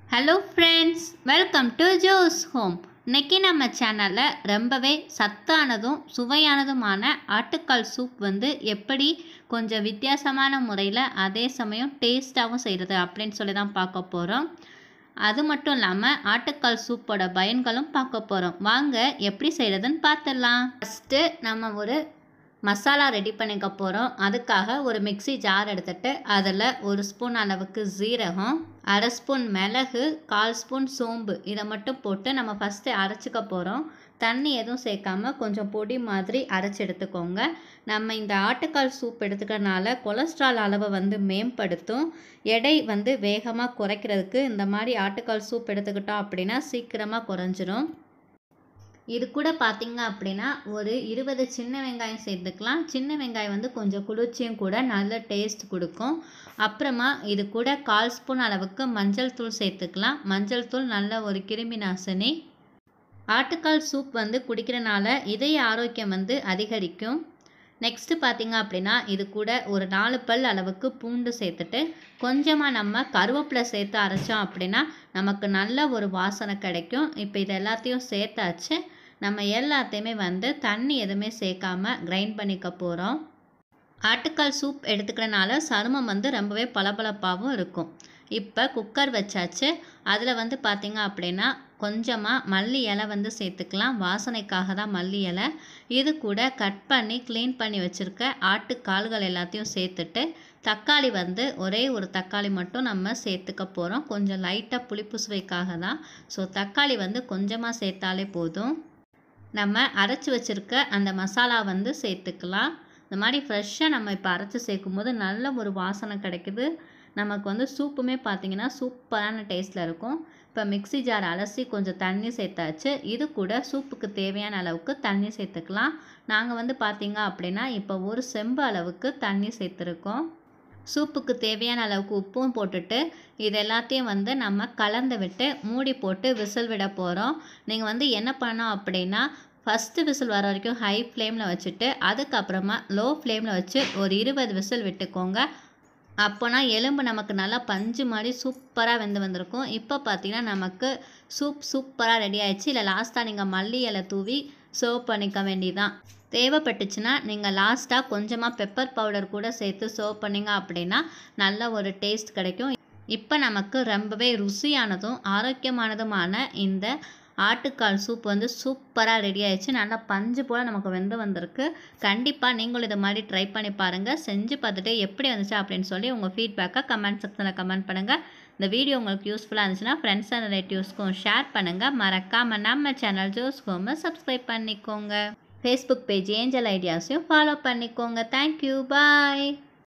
hello friends welcome to Jo's home இன்னைக்கு நம்ம சேனலில் ரொம்பவே சத்தானதும் சுவையானதுமான ஆட்டுக்கால் சூப் வந்து எப்படி கொஞ்சம் வித்தியாசமான முறையில் அதே சமயம் டேஸ்ட்டாகவும் செய்கிறது அப்படின்னு சொல்லி தான் பார்க்க போகிறோம் அது மட்டும் இல்லாமல் ஆட்டுக்கால் சூப்போட பயன்களும் பார்க்க போகிறோம் வாங்க எப்படி செய்கிறதுன்னு பார்த்துடலாம் ஃபஸ்ட்டு நம்ம ஒரு மசாலா ரெடி பண்ணிக்க போகிறோம் அதுக்காக ஒரு மிக்ஸி ஜார் எடுத்துட்டு அதில் ஒரு ஸ்பூன் அளவுக்கு ஜீரகம் அரை ஸ்பூன் மிளகு கால் ஸ்பூன் சோம்பு இதை மட்டும் போட்டு நம்ம ஃபஸ்ட்டு அரைச்சிக்க போகிறோம் தண்ணி எதுவும் சேர்க்காம கொஞ்சம் பொடி மாதிரி அரைச்சி எடுத்துக்கோங்க நம்ம இந்த ஆட்டுக்கால் சூப் எடுத்துக்கிறனால கொலஸ்ட்ரால் அளவை வந்து மேம்படுத்தும் எடை வந்து வேகமாக குறைக்கிறதுக்கு இந்த மாதிரி ஆட்டுக்கால் சூப் எடுத்துக்கிட்டோம் அப்படின்னா சீக்கிரமாக குறைஞ்சிரும் இது கூட பார்த்தீங்க அப்படின்னா ஒரு இருபது சின்ன வெங்காயம் சேர்த்துக்கலாம் சின்ன வெங்காயம் வந்து கொஞ்சம் குளிர்ச்சியும் கூட நல்ல டேஸ்ட் கொடுக்கும் அப்புறமா இது கூட கால் ஸ்பூன் அளவுக்கு மஞ்சள் தூள் சேர்த்துக்கலாம் மஞ்சள் தூள் நல்ல ஒரு கிருமி நாசினி ஆட்டுக்கால் சூப் வந்து குடிக்கிறனால இதய ஆரோக்கியம் வந்து அதிகரிக்கும் நெக்ஸ்ட்டு பார்த்தீங்க அப்படின்னா இது கூட ஒரு நாலு பல் அளவுக்கு பூண்டு சேர்த்துட்டு கொஞ்சமாக நம்ம கருவேப்பிலை சேர்த்து அரைச்சோம் அப்படின்னா நமக்கு நல்ல ஒரு வாசனை கிடைக்கும் இப்போ இது எல்லாத்தையும் சேர்த்தாச்சு நம்ம எல்லாத்தையுமே வந்து தண்ணி எதுவுமே சேர்க்காம கிரைண்ட் பண்ணிக்க போகிறோம் ஆட்டுக்கால் சூப் எடுத்துக்கிறனால சருமம் வந்து ரொம்பவே பளபளப்பாகவும் இருக்கும் இப்போ குக்கர் வச்சாச்சு அதில் வந்து பார்த்திங்க அப்படின்னா கொஞ்சமாக மல்லி இலை வந்து சேர்த்துக்கலாம் வாசனைக்காக தான் மல்லி இலை இது கூட கட் பண்ணி க்ளீன் பண்ணி வச்சுருக்க ஆட்டுக்கால்கள் எல்லாத்தையும் சேர்த்துட்டு தக்காளி வந்து ஒரே ஒரு தக்காளி மட்டும் நம்ம சேர்த்துக்க போகிறோம் கொஞ்சம் லைட்டாக புளிப்பு சுவைக்காக தான் ஸோ தக்காளி வந்து கொஞ்சமாக சேர்த்தாலே போதும் நம்ம அரைச்சி வச்சுருக்க அந்த மசாலா வந்து சேர்த்துக்கலாம் இந்த மாதிரி ஃப்ரெஷ்ஷாக நம்ம இப்போ அரைச்சி சேர்க்கும் போது நல்ல ஒரு வாசனை கிடைக்குது நமக்கு வந்து சூப்புமே பார்த்திங்கன்னா சூப்பரான டேஸ்ட்டில் இருக்கும் இப்போ மிக்ஸி ஜார் அலசி கொஞ்சம் தண்ணி சேர்த்தாச்சு இது கூட சூப்புக்கு தேவையான அளவுக்கு தண்ணி சேர்த்துக்கலாம் நாங்கள் வந்து பார்த்திங்க அப்படின்னா இப்போ ஒரு செம்பு அளவுக்கு தண்ணி சேர்த்துருக்கோம் சூப்புக்கு தேவையான அளவுக்கு உப்பும் போட்டுட்டு இது எல்லாத்தையும் வந்து நம்ம கலந்து விட்டு மூடி போட்டு விசில் விட போகிறோம் நீங்கள் வந்து என்ன பண்ணணும் அப்படின்னா ஃபஸ்ட்டு விசில் வர வரைக்கும் ஹை ஃப்ளேமில் வச்சுட்டு அதுக்கப்புறமா லோ ஃப்ளேமில் வச்சு ஒரு இருபது விசில் விட்டுக்கோங்க அப்போனா எலும்பு நமக்கு நல்லா பஞ்சு மாதிரி சூப்பராக வெந்து வந்திருக்கும் இப்போ பார்த்தீங்கன்னா நமக்கு சூப் சூப்பராக ரெடி ஆயிடுச்சு இல்லை லாஸ்ட்டாக நீங்கள் மல்லி இலை தூவி சர்வ் பண்ணிக்க வேண்டியதான் தேவைப்பட்டுச்சுன்னா நீங்கள் லாஸ்ட்டாக கொஞ்சமாக பெப்பர் பவுடர் கூட சேர்த்து சர்வ் பண்ணிங்க அப்படின்னா நல்ல ஒரு டேஸ்ட் கிடைக்கும் இப்போ நமக்கு ரொம்பவே ருசியானதும் ஆரோக்கியமானதுமான இந்த ஆட்டுக்கால் சூப் வந்து சூப்பராக ரெடி ஆயிடுச்சு நல்லா பஞ்சு போல் நமக்கு வெந்து வந்திருக்கு கண்டிப்பாக நீங்களும் இதை மாதிரி ட்ரை பண்ணி பாருங்கள் செஞ்சு பார்த்துட்டு எப்படி வந்துச்சு அப்படின்னு சொல்லி உங்கள் ஃபீட்பேக்கை கமெண்ட் செக்ஷனில் கமெண்ட் பண்ணுங்கள் இந்த வீடியோ உங்களுக்கு யூஸ்ஃபுல்லாக இருந்துச்சுன்னா ஃப்ரெண்ட்ஸ் அண்ட் ரிலேட்டிவ்ஸ்க்கும் ஷேர் பண்ணுங்கள் மறக்காமல் நம்ம சேனல் ஜோஸ் ஹோமை சப்ஸ்கிரைப் பண்ணிக்கோங்க ஃபேஸ்புக் பேஜ் ஏஞ்சல் ஐடியாஸையும் ஃபாலோ பண்ணிக்கோங்க தேங்க்யூ பாய்